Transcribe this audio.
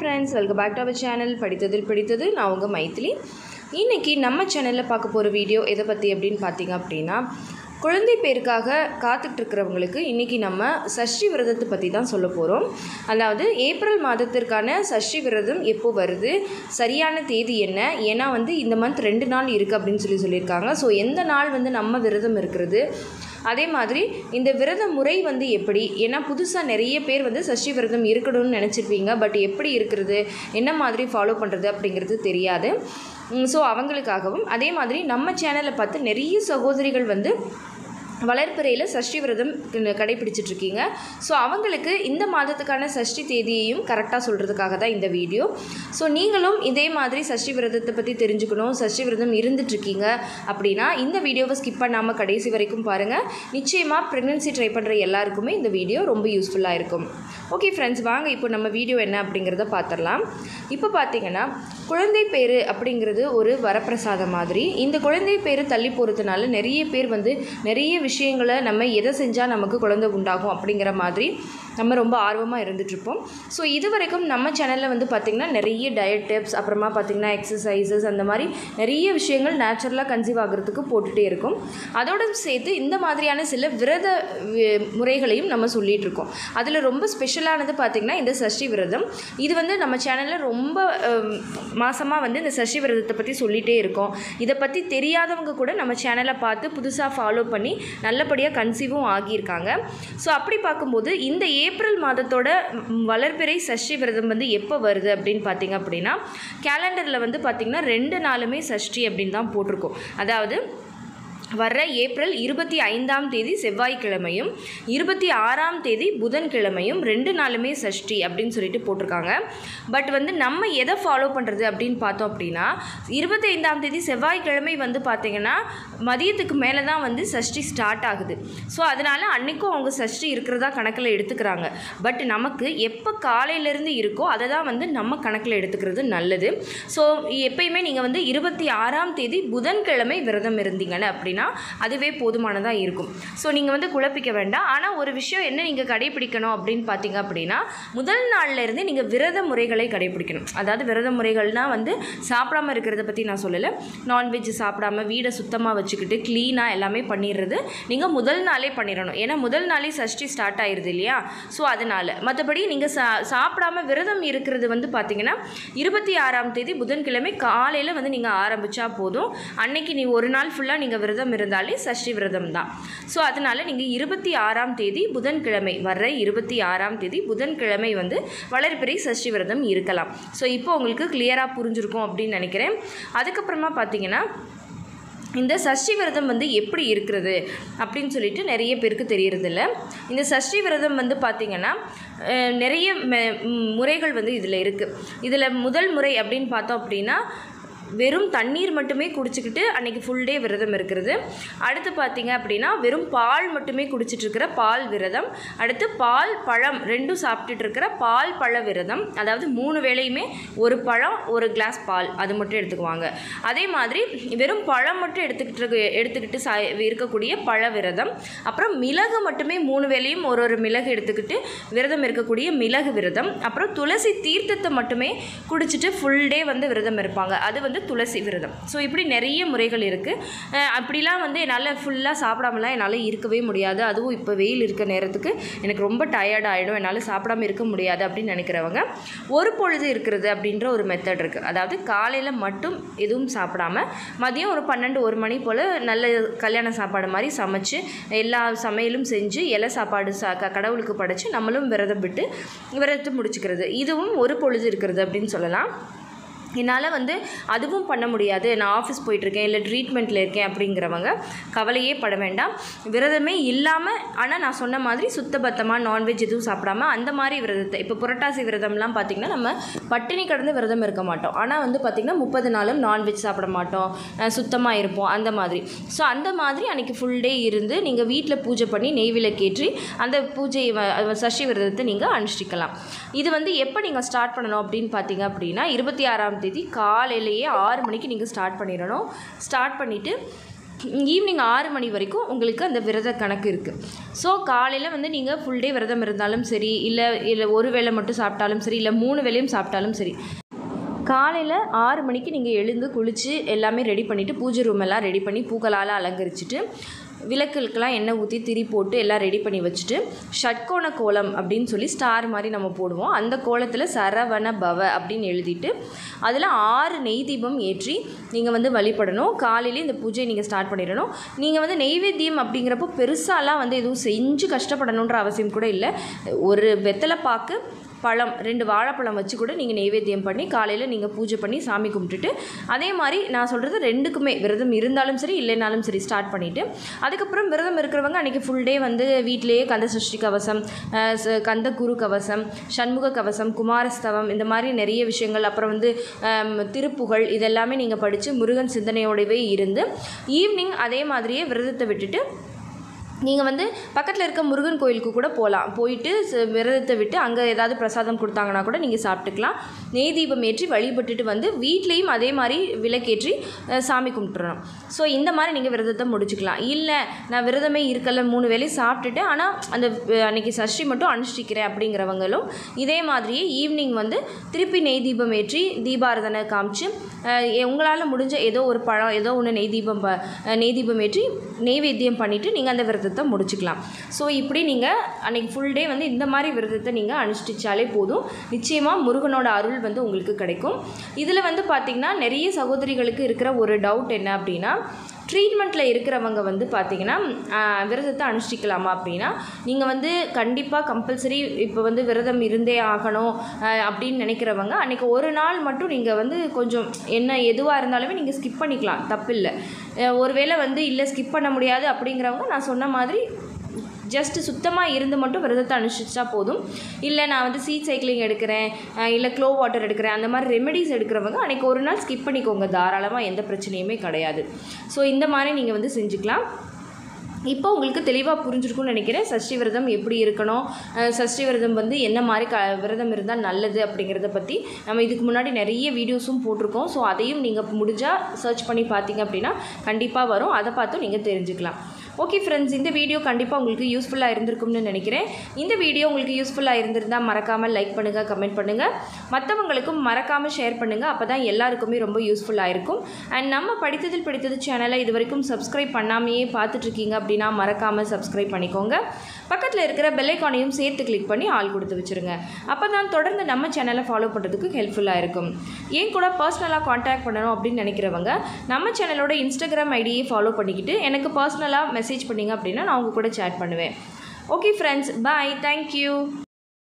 friends welcome back to our channel படித்ததில் பிடித்தது நான் உங்கள் மைத்திலி இன்றைக்கி நம்ம சேனலில் பார்க்க போகிற வீடியோ எதை பற்றி அப்படின்னு பார்த்தீங்க அப்படின்னா குழந்தை பேருக்காக காத்துட்டு இருக்கிறவங்களுக்கு இன்றைக்கி நம்ம சஷ்டி விரதத்தை பற்றி தான் சொல்ல போகிறோம் அதாவது ஏப்ரல் மாதத்திற்கான சஷ்டி விரதம் எப்போ வருது சரியான தேதி என்ன ஏன்னா வந்து இந்த மந்த் ரெண்டு நாள் இருக்குது அப்படின்னு சொல்லி சொல்லியிருக்காங்க ஸோ எந்த நாள் வந்து நம்ம விரதம் இருக்கிறது அதே மாதிரி இந்த விரத முறை வந்து எப்படி ஏன்னா புதுசாக நிறைய பேர் வந்து சஷ்டி விரதம் இருக்கணும்னு நினச்சிருப்பீங்க பட் எப்படி இருக்கிறது என்ன மாதிரி ஃபாலோ பண்ணுறது அப்படிங்கிறது தெரியாது ஸோ அவங்களுக்காகவும் அதே மாதிரி நம்ம சேனலை பார்த்து நிறைய சகோதரிகள் வந்து வளர்ப்பிறையில் சஷ்டி விரதம் கடைபிடிச்சிட்டு இருக்கீங்க ஸோ அவங்களுக்கு இந்த மாதத்துக்கான சஷ்டி தேதியையும் கரெக்டாக சொல்கிறதுக்காக தான் இந்த வீடியோ ஸோ நீங்களும் இதே மாதிரி சஷ்டி விரதத்தை பற்றி தெரிஞ்சுக்கணும் சஷ்டி விரதம் இருந்துட்டுருக்கீங்க அப்படின்னா இந்த வீடியோவை ஸ்கிப் பண்ணாமல் கடைசி வரைக்கும் பாருங்கள் நிச்சயமாக ப்ரெக்னென்சி ட்ரை பண்ணுற எல்லாருக்குமே இந்த வீடியோ ரொம்ப யூஸ்ஃபுல்லாக இருக்கும் ஓகே ஃப்ரெண்ட்ஸ் வாங்க இப்போ நம்ம வீடியோ என்ன அப்படிங்கிறத பார்த்துடலாம் இப்போ பார்த்தீங்கன்னா குழந்தை பேரு அப்படிங்கிறது ஒரு வரப்பிரசாதம் மாதிரி இந்த குழந்தை பேரு தள்ளி போகிறதுனால நிறைய பேர் வந்து நிறைய விஷயங்களை நம்ம எதை செஞ்சால் நமக்கு குழந்தை உண்டாகும் அப்படிங்கிற மாதிரி நம்ம ரொம்ப ஆர்வமாக இருந்துகிட்ருப்போம் ஸோ இது வரைக்கும் நம்ம சேனலில் வந்து பார்த்திங்கன்னா நிறைய டயட் டிப்ஸ் அப்புறமா பார்த்திங்கன்னா எக்ஸசைசஸ் அந்த மாதிரி நிறைய விஷயங்கள் நேச்சுரலாக கன்சீவ் ஆகிறதுக்கு போட்டுகிட்டே இருக்கும் அதோடு சேர்த்து இந்த மாதிரியான சில விரத வி- முறைகளையும் நம்ம சொல்லிகிட்டு இருக்கோம் அதில் ரொம்ப ஸ்பெஷலானது பார்த்திங்கன்னா இந்த சஷ்டி விரதம் இது வந்து நம்ம சேனலில் ரொம்ப மாதமாக வந்து இந்த சஷ்டி விரதத்தை பற்றி சொல்லிகிட்டே இருக்கோம் இதை பற்றி தெரியாதவங்க கூட நம்ம சேனலை பார்த்து புதுசாக ஃபாலோ பண்ணி நல்லபடியாக கன்சீவும் ஆகியிருக்காங்க ஸோ அப்படி பார்க்கும்போது இந்த ஏப்ரல் மாதத்தோட ம், வளர்பிறை சஷ்டி விரதம் வந்து எப்போ வருது அப்படின்னு பார்த்தீங்க அப்படின்னா கேலண்டரில் வந்து பார்த்திங்கன்னா ரெண்டு நாளுமே சஷ்டி அப்படின்னு தான் போட்டிருக்கோம் அதாவது வர்ற ஏப்ரல் இருபத்தி ஐந்தாம் தேதி செவ்வாய்க்கிழமையும் இருபத்தி ஆறாம் தேதி புதன்கிழமையும் ரெண்டு நாளுமே சஷ்டி அப்படின்னு சொல்லிட்டு போட்டிருக்காங்க பட் வந்து நம்ம எதை ஃபாலோ பண்ணுறது அப்படின்னு பார்த்தோம் அப்படின்னா இருபத்தி ஐந்தாம் தேதி செவ்வாய்க்கிழமை வந்து பார்த்திங்கன்னா மதியத்துக்கு மேலே தான் வந்து சஷ்டி ஸ்டார்ட் ஆகுது ஸோ அதனால் அன்றைக்கும் அவங்க சஷ்டி இருக்கிறதா கணக்கில் எடுத்துக்கிறாங்க பட் நமக்கு எப்போ காலையிலேருந்து இருக்கோ அதை தான் வந்து நம்ம கணக்கில் எடுத்துக்கிறது நல்லது ஸோ எப்பயுமே நீங்கள் வந்து இருபத்தி ஆறாம் தேதி புதன்கிழமை விரதம் இருந்தீங்கன்னு அப்படின்னா அதுவே போதுமானதாக இருக்கும் ஸோ நீங்கள் வந்து குழப்பிக்க வேண்டாம் ஆனால் ஒரு விஷயம் என்ன நீங்கள் கடைபிடிக்கணும் அப்படின்னு பார்த்தீங்க அப்படின்னா முதல் நாள்ல இருந்து நீங்கள் விரத முறைகளை கடைபிடிக்கணும் அதாவது விரத முறைகள்னால் வந்து சாப்பிடாம இருக்கிறத பற்றி நான் சொல்லலை நான்வெஜ் சாப்பிடாம வீடை சுத்தமாக வச்சுக்கிட்டு க்ளீனாக எல்லாமே பண்ணிடுறது நீங்கள் முதல் நாளே பண்ணிடணும் ஏன்னா முதல் நாளே சஷ்டி ஸ்டார்ட் ஆயிருது இல்லையா ஸோ அதனால் மற்றபடி நீங்கள் சா சாப்பிடாம விரதம் இருக்கிறது வந்து பார்த்தீங்கன்னா இருபத்தி ஆறாம் தேதி புதன்கிழமை காலையில் வந்து நீங்கள் ஆரம்பித்தா போதும் அன்னைக்கு நீ ஒரு நாள் ஃபுல்லாக நீங்கள் விரதம் இருந்தாலே சஷ்டி விரதம் தான் ஸோ அதனால் நீங்கள் இருபத்தி ஆறாம் தேதி புதன்கிழமை வர்ற இருபத்தி ஆறாம் தேதி புதன்கிழமை வந்து வளர்பிறை சஷ்டி விரதம் இருக்கலாம் ஸோ இப்போ உங்களுக்கு கிளியராக புரிஞ்சிருக்கும் அப்படின்னு நினைக்கிறேன் அதுக்கப்புறமா பார்த்தீங்கன்னா இந்த சஷ்டி விரதம் வந்து எப்படி இருக்கிறது அப்படின்னு சொல்லிட்டு நிறைய பேருக்கு தெரியறதில்ல இந்த சஷ்டி விரதம் வந்து பார்த்திங்கன்னா அஹ், நிறைய மெ- ம், முறைகள் வந்து இதில் இருக்குது இதில் முதல் முறை அப்படின்னு பார்த்தோம் அப்படின்னா வெறும் தண்ணீர் மட்டுமே குடிச்சிக்கிட்டு அன்றைக்கி ஃபுல் டே விரதம் இருக்கிறது அடுத்து பார்த்தீங்க அப்படின்னா வெறும் பால் மட்டுமே குடிச்சிட்டு இருக்கிற பால் விரதம் அடுத்து பால் பழம் ரெண்டும் சாப்பிட்டுட்டு இருக்கிற பால் பழ விரதம் அதாவது மூணு வேளையுமே ஒரு பழம் ஒரு கிளாஸ் பால் அது மட்டும் எடுத்துக்குவாங்க அதே மாதிரி வெறும் பழம் மட்டும் எடுத்துக்கிட்டு இருக்க- எடுத்துக்கிட்டு சா இருக்கக்கூடிய பழ விரதம் அப்புறம் மிளகு மட்டுமே மூணு வேளையும் ஒரு ஒரு மிளகு எடுத்துக்கிட்டு விரதம் இருக்கக்கூடிய மிளகு விரதம் அப்புறம் துளசி தீர்த்தத்தை மட்டுமே குடிச்சிட்டு ஃபுல் டே வந்து விரதம் இருப்பாங்க அது வந்து துளசி விரதம் ஸோ இப்படி நிறைய முறைகள் இருக்குது அப்படிலாம் வந்து என்னால் ஃபுல்லாக சாப்பிடாமலாம் என்னால் இருக்கவே முடியாது அதுவும் இப்போ வெயில் இருக்க நேரத்துக்கு எனக்கு ரொம்ப டயர்ட் ஆகிடும் என்னால் சாப்பிடாம இருக்க முடியாது அப்படின்னு நினைக்கிறவங்க ஒரு பொழுது இருக்கிறது அப்படின்ற ஒரு மெத்தட் இருக்குது அதாவது காலையில் மட்டும் எதுவும் சாப்பிடாம மதியம் ஒரு பன்னெண்டு ஒரு மணி போல் நல்ல கல்யாண சாப்பாடு மாதிரி சமைச்சு எல்லா சமையலும் செஞ்சு இலை சாப்பாடு சா க- கடவுளுக்கு படைச்சு நம்மளும் விரதம் விட்டு விரதத்தை முடிச்சுக்கிறது இதுவும் ஒரு பொழுது இருக்கிறது அப்படின்னு சொல்லலாம் என்னால் வந்து அதுவும் பண்ண முடியாது நான் ஆஃபீஸ் போயிட்டுருக்கேன் இல்லை ட்ரீட்மெண்ட்டில் இருக்கேன் அப்படிங்கிறவங்க கவலையே பட வேண்டாம் விரதமே இல்லாமல் ஆனால் நான் சொன்ன மாதிரி சுத்தபத்தமாக நான்வெஜ் எதுவும் சாப்பிடாம அந்த மாதிரி விரதத்தை இப்போ புரட்டாசி விரதம்லாம் பார்த்திங்கன்னா நம்ம பட்டினி கடந்து விரதம் இருக்க மாட்டோம் ஆனால் வந்து பார்த்திங்கன்னா முப்பது நாளும் நான்வெஜ் சாப்பிட மாட்டோம் சுத்தமாக இருப்போம் அந்த மாதிரி ஸோ அந்த மாதிரி அன்றைக்கி ஃபுல் டே இருந்து நீங்கள் வீட்டில் பூஜை பண்ணி நெய் விளக்கேற்றி அந்த பூஜை வ- சஷ்டி விரதத்தை நீங்கள் அனுஷ்டிக்கலாம் இது வந்து எப்போ நீங்கள் ஸ்டார்ட் பண்ணணும் அப்படின்னு பார்த்தீங்க அப்படின்னா இருபத்தி ஆறாம் தேதி காலையிலேயே ஆறு மணிக்கு நீங்கள் ஸ்டார்ட் பண்ணிடணும் ஸ்டார்ட் பண்ணிவிட்டு ஈவினிங் ஆறு மணி வரைக்கும் உங்களுக்கு அந்த விரத கணக்கு இருக்குது ஸோ காலையில் வந்து நீங்கள் ஃபுல் டே விரதம் இருந்தாலும் சரி இல்லை இல்லை ஒரு வேளை மட்டும் சாப்பிட்டாலும் சரி இல்லை மூணு வேளையும் சாப்பிட்டாலும் சரி காலையில் ஆறு மணிக்கு நீங்கள் எழுந்து குளித்து எல்லாமே ரெடி பண்ணிவிட்டு பூஜை ரூம் எல்லாம் ரெடி பண்ணி பூக்களால் அலங்கரிச்சிட்டு விளக்குகளுக்கெல்லாம் எண்ணெய் ஊற்றி திரி போட்டு எல்லாம் ரெடி பண்ணி வச்சுட்டு ஷட்கோண கோலம் அப்படின்னு சொல்லி ஸ்டார் மாதிரி நம்ம போடுவோம் அந்த கோலத்தில் சரவண பவ அப்படின்னு எழுதிட்டு அதில் ஆறு நெய் தீபம் ஏற்றி நீங்கள் வந்து வழிபடணும் காலையிலே இந்த பூஜையை நீங்கள் ஸ்டார்ட் பண்ணிடணும் நீங்கள் வந்து நெய்வேத்தியம் அப்படிங்கிறப்போ பெருசாலாம் வந்து எதுவும் செஞ்சு கஷ்டப்படணுன்ற அவசியம் கூட இல்லை ஒரு வெத்தலை பாக்கு பழம் ரெண்டு வாழைப்பழம் வச்சு கூட நீங்கள் நெய்வேத்தியம் பண்ணி காலையில் நீங்கள் பூஜை பண்ணி சாமி கும்பிட்டுட்டு அதே மாதிரி நான் சொல்கிறது ரெண்டுக்குமே விரதம் இருந்தாலும் சரி இல்லைனாலும் சரி ஸ்டார்ட் பண்ணிவிட்டு அதுக்கப்புறம் விரதம் இருக்கிறவங்க அன்றைக்கி ஃபுல் டே வந்து வீட்டிலேயே கந்த சஷ்டி கவசம் அஹ், ச- கந்த குரு கவசம் சண்முக கவசம் குமாரஸ்தவம் இந்த மாதிரி நிறைய விஷயங்கள் அப்புறம் வந்து அம், திருப்புகழ் இதெல்லாமே நீங்கள் படித்து முருகன் சிந்தனையோடவே இருந்து ஈவினிங் அதே மாதிரியே விரதத்தை விட்டுட்டு நீங்கள் வந்து பக்கத்தில் இருக்க முருகன் கோயிலுக்கு கூட போகலாம் போயிட்டு ச- விரதத்தை விட்டு அங்கே ஏதாவது பிரசாதம் கொடுத்தாங்கன்னா கூட நீங்கள் சாப்பிட்டுக்கலாம் நெய் தீபம் ஏற்றி வழிபட்டுட்டு வந்து வீட்லேயும் அதே மாதிரி விளக்கேற்றி அஹ், சாமி கும்பிட்டுறணும் ஸோ இந்த மாதிரி நீங்கள் விரதத்தை முடிச்சுக்கலாம் இல்லை நான் விரதமே இருக்கல மூணு வேளையும் சாப்பிட்டுட்டு ஆனால் அந்த அஹ், அன்னைக்கு சஷ்டி மட்டும் அனுஷ்டிக்கிறேன் அப்படிங்கிறவங்களும் இதே மாதிரியே ஈவினிங் வந்து திருப்பி நெய் தீபம் ஏற்றி தீபாரதனை காமிச்சு உங்களால் முடிஞ்ச ஏதோ ஒரு பழம் ஏதோ ஒன்று நெய் தீபம் ப அஹ், நெய் தீபம் ஏற்றி நெய்வேத்தியம் பண்ணிவிட்டு நீங்கள் அந்த விரதத்தை முடிச்சுக்கலாம் ஸோ இப்படி நீங்கள் அன்றைக்கி ஃபுல் டே வந்து இந்த மாதிரி விரதத்தை நீங்கள் அனுஷ்டிச்சாலே போதும் நிச்சயமாக முருகனோட அருள் வந்து உங்களுக்கு கிடைக்கும் இதில் வந்து பார்த்திங்கன்னா நிறைய சகோதரிகளுக்கு இருக்கிற ஒரு டவுட் என்ன அப்படின்னா ட்ரீட்மெண்ட்டில் இருக்கிறவங்க வந்து பார்த்திங்கன்னா ஆஹ், விரதத்தை அனுஷ்டிக்கலாமா அப்படின்னா நீங்கள் வந்து கண்டிப்பாக கம்பல்சரி இப்போ வந்து விரதம் இருந்தே ஆகணும் ஆஹ், அப்படின்னு நினைக்கிறவங்க அன்றைக்கி ஒரு நாள் மட்டும் நீங்கள் வந்து கொஞ்சம் என்ன எதுவாக இருந்தாலுமே நீங்கள் ஸ்கிப் பண்ணிக்கலாம் தப்பில்லை அஹ், ஒருவேளை வந்து இல்லை ஸ்கிப் பண்ண முடியாது அப்படிங்கிறவங்க நான் சொன்ன மாதிரி ஜஸ்ட் சுத்தமாக இருந்து மட்டும் விரதத்தை அனுஷ்டிச்சா போதும் இல்லை நான் வந்து சீட் சைக்கிளிங் எடுக்கிறேன் அஹ் இல்லை க்ளோ வாட்டர் எடுக்கிறேன் அந்த மாதிரி ரெமெடிஸ் எடுக்கிறவங்க அன்றைக்கி ஒரு நாள் ஸ்கிப் பண்ணிக்கோங்க தாராளமாக எந்த பிரச்சனையுமே கிடையாது ஸோ இந்த மாதிரி நீங்கள் வந்து செஞ்சுக்கலாம் இப்போ உங்களுக்கு தெளிவாக புரிஞ்சிருக்கும்னு நினைக்கிறேன் சஷ்டி விரதம் எப்படி இருக்கணும் அஹ் சஷ்டி விரதம் வந்து என்ன மாதிரி க விரதம் இருந்தால் நல்லது அப்படிங்கிறத பற்றி நம்ம இதுக்கு முன்னாடி நிறைய வீடியோஸும் போட்டிருக்கோம் ஸோ அதையும் நீங்கள் முடிஞ்சால் சர்ச் பண்ணி பார்த்தீங்க அப்படின்னா கண்டிப்பாக வரும் அதை பார்த்தும் நீங்கள் தெரிஞ்சுக்கலாம் ஓகே ஃப்ரெண்ட்ஸ் இந்த வீடியோ கண்டிப்பாக உங்களுக்கு யூஸ்ஃபுல்லாக இருந்திருக்கும்னு நினைக்கிறேன் இந்த வீடியோ உங்களுக்கு யூஸ்ஃபுல்லாக இருந்திருந்தால் மறக்காமல் லைக் பண்ணுங்கள் கமெண்ட் பண்ணுங்கள் மற்றவங்களுக்கும் மறக்காமல் ஷேர் பண்ணுங்கள் அப்போ தான் எல்லாருக்குமே ரொம்ப யூஸ்ஃபுல்லாக இருக்கும் அண்ட் நம்ம படித்ததில் படித்தது சேனலை இது வரைக்கும் சப்ஸ்கிரைப் பண்ணாமையே பார்த்துட்ருக்கீங்க அப்படின்னா மறக்காமல் சப்ஸ்கிரைப் பண்ணிக்கோங்க பக்கத்தில் இருக்கிற பெல்லைக்கானையும் சேர்த்து கிளிக் பண்ணி ஆள் கொடுத்து வச்சுருங்க அப்போ தான் தொடர்ந்து நம்ம சேனலை ஃபாலோ பண்ணுறதுக்கு ஹெல்ப்ஃபுல்லாக இருக்கும் ஏன் கூட பர்சனலாக காண்டாக்ட் பண்ணணும் அப்படின்னு நினைக்கிறவங்க நம்ம சேனலோட இன்ஸ்டாகிராம் ஐடியை ஃபாலோ பண்ணிக்கிட்டு எனக்கு பர்சனலாக மெசேஜ் பண்ணிங்க அப்படின்னா நான் உங்க கூட சேட் பண்ணுவேன் ஓகே ஃப்ரெண்ட்ஸ் பாய் தேங்க்யூ